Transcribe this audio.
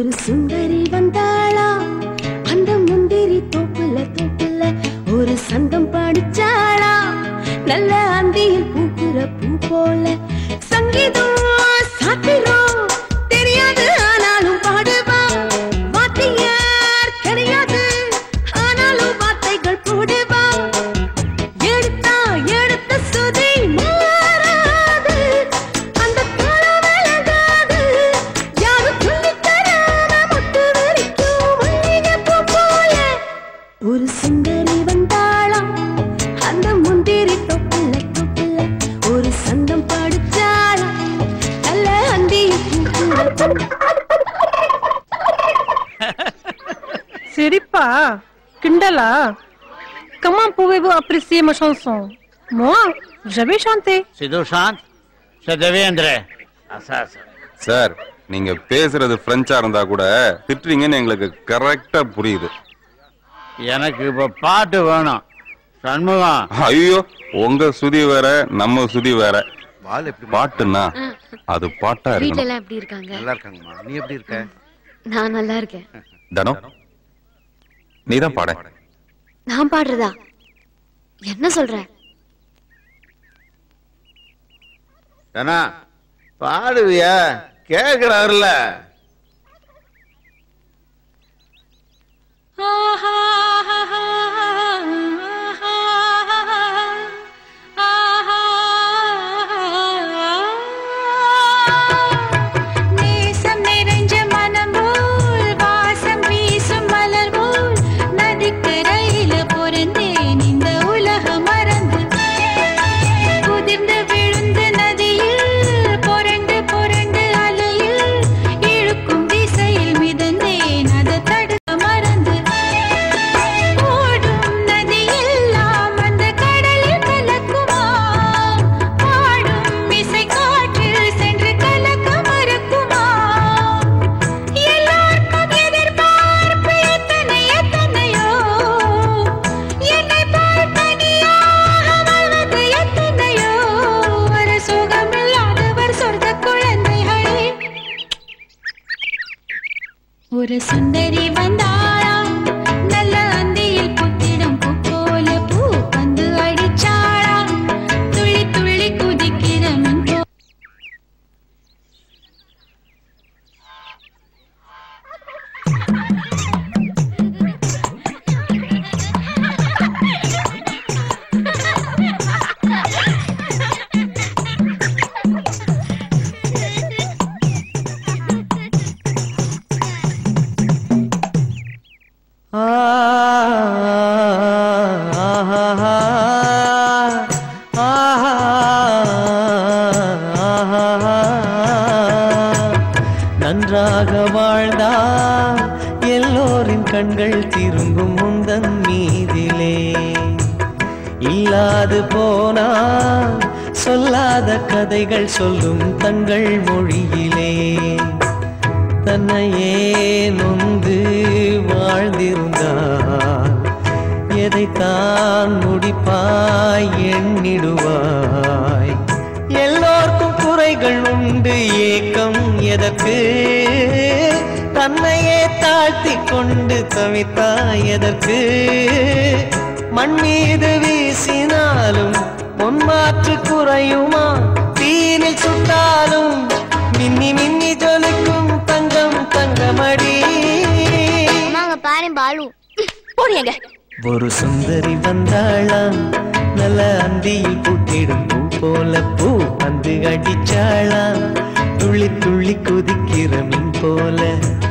ஒரு சுந்தரி வந்தாளா அந்த முந்திரி தோப்புல தோப்புல ஒரு சந்தம் படிச்சாளா நல்ல அந்தியில் பூக்குற பூ போல சங்கீதம் சாத்திரம் தெரியாது ஆனாலும் பாடுவா வாத்தியார் கிடையாது ஆனாலும் வார்த்தைகள் போடுவா எடுத்தா எடுத்த சுதி மாறாது அந்த தாளம் விலகாது யாரும் சொல்லித் தராத முட்டு வரைக்கும் மல்லிகைப்பூ போல ஒரு சுந்தரி வந்தாளாம் அந்த முந்திரி தொப்புல தொப்புல ஒரு சந்தம் பாடிச்சாளாம் நல்ல அந்தி சிரிப்பா கிண்டலா Comment pouvez-vous apprécier ma chanson Moi, j'avais chanté. C'est Dushant, c'est Devendra. Assassin. Sir நீங்க பேசுறது பிரெஞ்சா இருந்தா கூட திட்டுறீங்கன்னு எங்களுக்கு கரெக்டா புரியுது எனக்கு இப்ப பாட்டு வேணும் சண்முகம் ஐயோ உங்க சுதி வேற நம்ம சுதி வேற வால் எப்படி பாட்டுன்னா அது பாட்டா வீட்ல இருக்கணும் எல்லாம் எப்படி இருக்காங்க நல்லா இருக்காங்கம்மா நீ எப்படி இருக்க நான் நல்லா இருக்கேன் தனோ நீதான் பாட நான் பாடுறதா என்ன சொல்ற ஏன்னா பாடுவியா கேக்குறாருல நேசம் நிறைஞ்ச மனம் போல் வாசம் வீசும் மலர் போல் நதிக்கரையில பொருந்தேன் இந்த உலகம் மறந்து குதிர்ந்து விழுந்து நதியில் புரண்டு புரண்டு அலையில் இழுக்கும் திசையில் மிதந்தேன் அதை தடுக்க மறந்து ஓடும் நதியெல்லாம் அந்த கடலில் கலக்குமா பாடும் இசை காற்றில் சென்று கலக்க மறக்குமா எல்லாருக்கும் எதிர்பார்ப்பு எத்தனை எத்தனையோ என்னை போல் தனியாக வாழ்வது எத்தனையோ ஒரு சுகமில்லாதவர் சொர்க்க குழந்தைகளே ஒரு சுந்தரி வந்தாளாம் நல்ல அந்தியில் புத்திடம் பூ போல பூ வந்து அடிச்சாளாம் துள்ளி துள்ளி குதிக்கிற மின் போ நன்றாக வாழ்ந்தால் எல்லோரின் கண்கள் திரும்பும் முந்தன் மீதிலே இல்லாது போனால் சொல்லாத கதைகள் சொல்லும் தங்கள் மொழியிலே தன்னையே நொந்து வாழ்ந்திருந்தால் எதைத்தான் முடிப்பாய் எண்ணிடுவாய் எல்லோர்க்கும் குறைகள் உண்டு ஏக்கம் எதற்கு தன்னையே தாழ்த்தி கொண்டு தவித்தாய் எதற்கு மண் மீது வீசினாலும் பொன்மாற்று குறையுமா தீனில் சுட்டாலும் மின்னி மின்னி ஜொலிக்கும் தங்கம் தங்கமடி வாங்க பாரு பாலு போடியங்க ஒரு சுந்தரி வந்தாளாம் நல்ல அந்தியில் பூத்திடும் பூ போல பூ வந்து அடிச்சாளாம் துள்ளி துள்ளி குதிக்கிற மின் போல